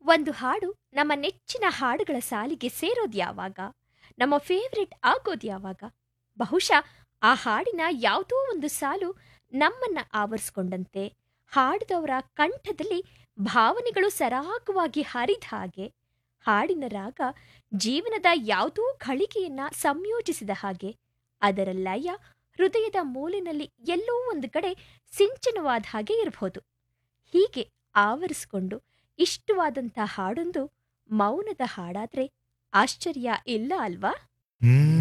ಒಂದು ಹಾಡು ನಮ್ಮ ನೆಚ್ಚಿನ ಹಾಡುಗಳ ಸಾಲಿಗೆ ಸೇರೋದು ಯಾವಾಗ ನಮ್ಮ ಫೇವ್ರೆಟ್ ಆಗೋದು ಯಾವಾಗ ಬಹುಶಃ ಆ ಹಾಡಿನ ಯಾವುದೋ ಒಂದು ಸಾಲು ನಮ್ಮನ್ನ ಆವರಿಸ್ಕೊಂಡಂತೆ ಹಾಡಿದವರ ಕಂಠದಲ್ಲಿ ಭಾವನೆಗಳು ಸರಾಗವಾಗಿ ಹರಿದ ಹಾಗೆ ಹಾಡಿನ ರಾಗ ಜೀವನದ ಯಾವುದೋ ಘಳಿಗೆಯನ್ನ ಸಂಯೋಜಿಸಿದ ಹಾಗೆ ಅದರ ಲಯ ಹೃದಯದ ಮೂಲೆಯಲ್ಲಿ ಎಲ್ಲೋ ಒಂದು ಕಡೆ ಸಿಂಚನವಾದ ಹಾಗೆ ಇರಬಹುದು ಹೀಗೆ ಆವರಿಸಿಕೊಂಡು ಇಷ್ಟವಾದಂಥ ಹಾಡೊಂದು ಮೌನದ ಹಾಡಾದ್ರೆ ಆಶ್ಚರ್ಯ ಇಲ್ಲ ಅಲ್ವಾ ಹ್ಮ್